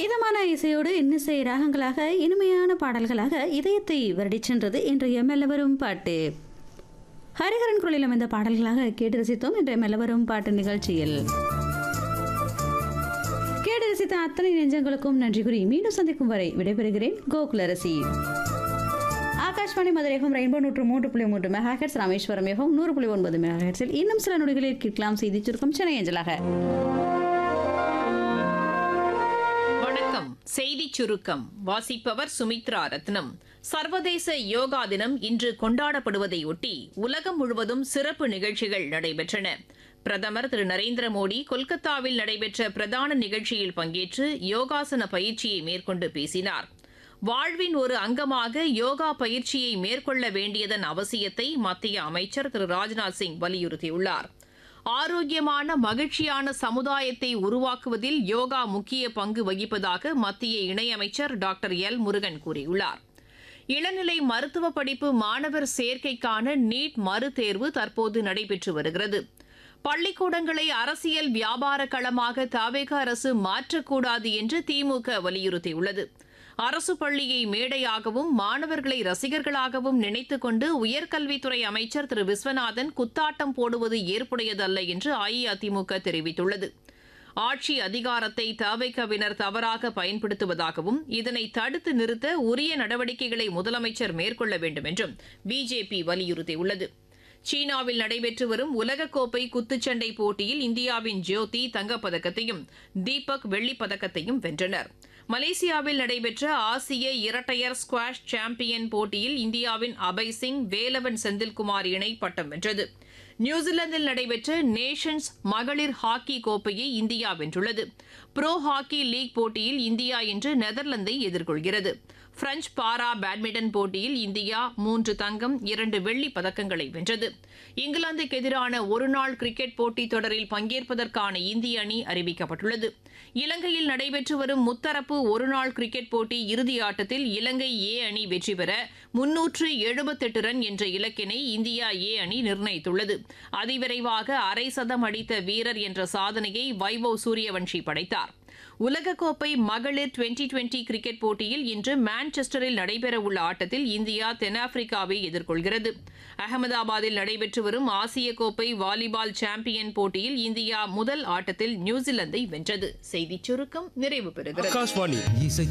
இதமான இசையோடு இன்னிசை ராகங்களாக இனிமையான பாடல்களாக இதயத்தை வருடிச் சென்றது இன்றைய மெல்லவரும் பாட்டு ஹரிஹரன் குரலில் அமைந்த பாடல்களாக கேட்டு ரசித்தோம் இன்றைய மெல்லவரும் பாட்டு நிகழ்ச்சியில் கேட்டு ரசித்த அத்தனை நெஞ்சங்களுக்கும் நன்றி கூறி மீண்டும் சந்திக்கும் வரை விடைபெறுகிறேன் கோகுலரசி ஆகாஷ்வாணி மதுரை எஃப்எம் ரெயின்போ நூற்று மூன்று புள்ளி மூன்று மெகாஹெட்ஸ் ராமேஸ்வரம் எஃப்எம் நூறு புள்ளி ஒன்பது மெகாஹெட்ஸில் இன்னும் சில நொடிகளில் கேட்கலாம் செய்தி சுருக்கம் சென்னை அஞ்சலாக வணக்கம் செய்திச் சுருக்கம் வாசிப்பவர் சுமித்ரா ரத்னம் சர்வதேச யோகா தினம் இன்று கொண்டாடப்படுவதையொட்டி உலகம் முழுவதும் சிறப்பு நிகழ்ச்சிகள் நடைபெற்றன பிரதமர் திரு நரேந்திர மோடி கொல்கத்தாவில் நடைபெற்ற பிரதான நிகழ்ச்சியில் பங்கேற்று யோகாசன பயிற்சியை மேற்கொண்டு பேசினார் வாழ்வின் ஒரு அங்கமாக யோகா பயிற்சியை மேற்கொள்ள வேண்டியதன் அவசியத்தை மத்திய அமைச்சர் திரு ராஜ்நாத் சிங் வலியுறுத்தியுள்ளார் ஆரோக்கியமான மகிழ்ச்சியான சமுதாயத்தை உருவாக்குவதில் யோகா முக்கிய பங்கு வகிப்பதாக மத்திய இணையமைச்சர் டாக்டர் எல் முருகன் கூறியுள்ளார் இளநிலை மருத்துவ படிப்பு மாணவர் சேர்க்கைக்கான நீட் மறுதேர்வு தற்போது நடைபெற்று வருகிறது பள்ளிக்கூடங்களை அரசியல் வியாபார களமாக தவேக அரசு மாற்றக்கூடாது என்று திமுக வலியுறுத்தியுள்ளது அரசு பள்ளியை மேடையாகவும் மாணவர்களை ரசிகர்களாகவும் நினைத்துக் கொண்டு உயர்கல்வித்துறை அமைச்சர் திரு விஸ்வநாதன் குத்தாட்டம் போடுவது ஏற்புடையதல்ல என்று அஇஅதிமுக தெரிவித்துள்ளது ஆட்சி அதிகாரத்தை தவைக்கவினர் தவறாக பயன்படுத்துவதாகவும் இதனை தடுத்து நிறுத்த உரிய நடவடிக்கைகளை முதலமைச்சர் மேற்கொள்ள வேண்டும் என்றும் பிஜேபி வலியுறுத்தியுள்ளது சீனாவில் நடைபெற்று வரும் உலகக்கோப்பை குத்துச்சண்டை போட்டியில் இந்தியாவின் ஜோதி தங்கப்பதக்கத்தையும் தீபக் வெள்ளிப் பதக்கத்தையும் வென்றனர் மலேசியாவில் நடைபெற்ற ஆசிய இரட்டையர் ஸ்குவாஷ் சாம்பியன் போட்டியில் இந்தியாவின் அபய் சிங் வேலவன் செந்தில்குமார் இணை பட்டம் வென்றது நியூசிலாந்தில் நடைபெற்ற நேஷன்ஸ் மகளிர் ஹாக்கி கோப்பையை இந்தியா வென்றுள்ளது ப்ரோ ஹாக்கி லீக் போட்டியில் இந்தியா இன்று நெதர்லாந்தை எதிர்கொள்கிறது பிரெஞ்ச் பாரா பேட்மிண்டன் போட்டியில் இந்தியா மூன்று தங்கம் இரண்டு வெள்ளிப் பதக்கங்களை வென்றது இங்கிலாந்துக்கு எதிரான ஒருநாள் கிரிக்கெட் போட்டித் தொடரில் பங்கேற்பதற்கான இந்திய அணி அறிவிக்கப்பட்டுள்ளது இலங்கையில் நடைபெற்று வரும் முத்தரப்பு ஒருநாள் கிரிக்கெட் போட்டி இறுதி ஆட்டத்தில் இலங்கை ஏ அணி வெற்றி பெற முன்னூற்று எழுபத்தெட்டு ரன் என்ற இலக்கினை இந்தியா ஏ அணி நிர்ணயித்துள்ளது அதிவிரைவாக அரை சதம் அடித்த வீரர் என்ற சாதனையை வைபவ் சூரியவன்ஷி படைத்தார் உலகக்கோப்பை மகளிர் டுவெண்டி டுவெண்டி கிரிக்கெட் போட்டியில் இன்று மான்செஸ்டரில் நடைபெறவுள்ள ஆட்டத்தில் இந்தியா தென்னாப்பிரிக்காவை எதிர்கொள்கிறது அகமதாபாத்தில் நடைபெற்று வரும் ஆசிய கோப்பை வாலிபால் சாம்பியன் போட்டியில் இந்தியா முதல் ஆட்டத்தில் நியூசிலாந்தை வென்றது செய்திச் சுருக்கம் நிறைவு பெறுகிறது ஆகாஷ்வாணி இசை